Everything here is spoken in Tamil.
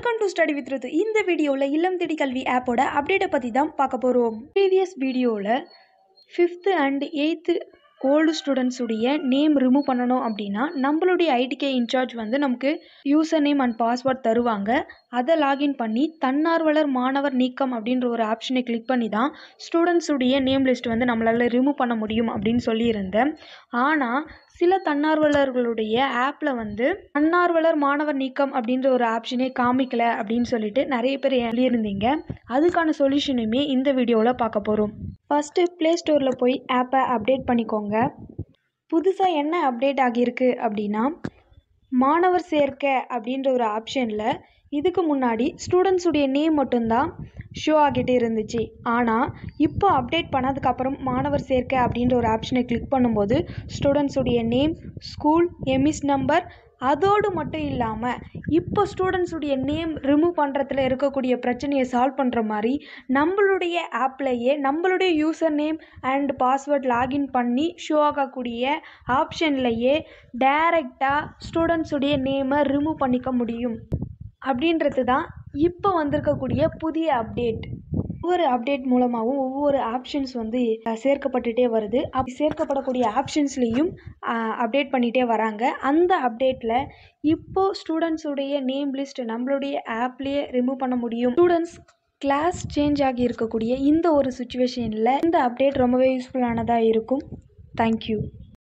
வெல்கம் டு ஸ்டடி வித் ருத்து இந்த வீடியோவில் இல்லம் தேடி கல்வி ஆப்போட அப்டேட்டை பற்றி தான் பார்க்க போகிறோம் ப்ரீவியஸ் வீடியோவில் ஃபிஃப்த்து அண்ட் எயித்து ஓல்டு ஸ்டூடெண்ட்ஸுடைய நேம் ரிமூவ் பண்ணணும் அப்படின்னா நம்மளுடைய ஐடிகே இன்சார்ஜ் வந்து நமக்கு யூசர் நேம் அண்ட் பாஸ்வேர்ட் தருவாங்க அதை லாகின் பண்ணி தன்னார்வலர் மாணவர் நீக்கம் அப்படின்ற ஒரு ஆப்ஷனை கிளிக் பண்ணி தான் ஸ்டூடெண்ட்ஸுடைய நேம் லிஸ்ட் வந்து நம்மளால் ரிமூவ் பண்ண முடியும் அப்படின்னு சொல்லியிருந்தேன் ஆனால் சில தன்னார்வலர்களுடைய ஆப்பில் வந்து தன்னார்வலர் மாணவர் நீக்கம் அப்படின்ற ஒரு ஆப்ஷனே காமிக்கல அப்படின்னு சொல்லிட்டு நிறைய பேர் எழுதியிருந்தீங்க அதுக்கான சொல்யூஷனுமே இந்த வீடியோவில் பார்க்க போகிறோம் ஃபஸ்ட்டு ப்ளே ஸ்டோரில் போய் ஆப்பை அப்டேட் பண்ணிக்கோங்க புதுசாக என்ன அப்டேட் ஆகியிருக்கு அப்படின்னா மாணவர் சேர்க்கை அப்படின்ற ஒரு ஆப்ஷனில் இதுக்கு முன்னாடி ஸ்டூடெண்ட்ஸுடைய நேம் மட்டும்தான் ஷோ ஆகிட்டு இருந்துச்சு ஆனால் இப்போ அப்டேட் பண்ணதுக்கப்புறம் மாணவர் சேர்க்கை அப்படின்ற ஒரு ஆப்ஷனை கிளிக் பண்ணும்போது ஸ்டூடெண்ட்ஸுடைய நேம் ஸ்கூல் எமிஸ் நம்பர் அதோடு மட்டும் இல்லாமல் இப்போ ஸ்டூடெண்ட்ஸுடைய நேம் ரிமூவ் பண்ணுறதுல இருக்கக்கூடிய பிரச்சனையை சால்வ் பண்ணுற மாதிரி நம்மளுடைய ஆப்லேயே நம்மளுடைய user name and password login பண்ணி ஷோ ஆகக்கூடிய ஆப்ஷன்லையே டைரெக்டாக ஸ்டூடெண்ட்ஸுடைய நேமை ரிமூவ் பண்ணிக்க முடியும் அப்படின்றது தான் இப்போ வந்திருக்கக்கூடிய புதிய அப்டேட் ஒவ்வொரு அப்டேட் மூலமாகவும் ஒவ்வொரு ஆப்ஷன்ஸ் வந்து அஹ், சேர்க்கப்பட்டுட்டே வருது அப்படி சேர்க்கப்படக்கூடிய ஆப்ஷன்ஸ்லேயும் அப்டேட் பண்ணிகிட்டே வராங்க அந்த அப்டேட்டில் இப்போ ஸ்டூடெண்ட்ஸுடைய நேம் லிஸ்ட் நம்மளுடைய ஆப்லேயே ரிமூவ் பண்ண முடியும் ஸ்டூடெண்ட்ஸ் கிளாஸ் சேஞ்ச் ஆகி இருக்கக்கூடிய இந்த ஒரு சுச்சுவேஷனில் இந்த அப்டேட் ரொம்பவே யூஸ்ஃபுல்லானதாக இருக்கும் தேங்க்யூ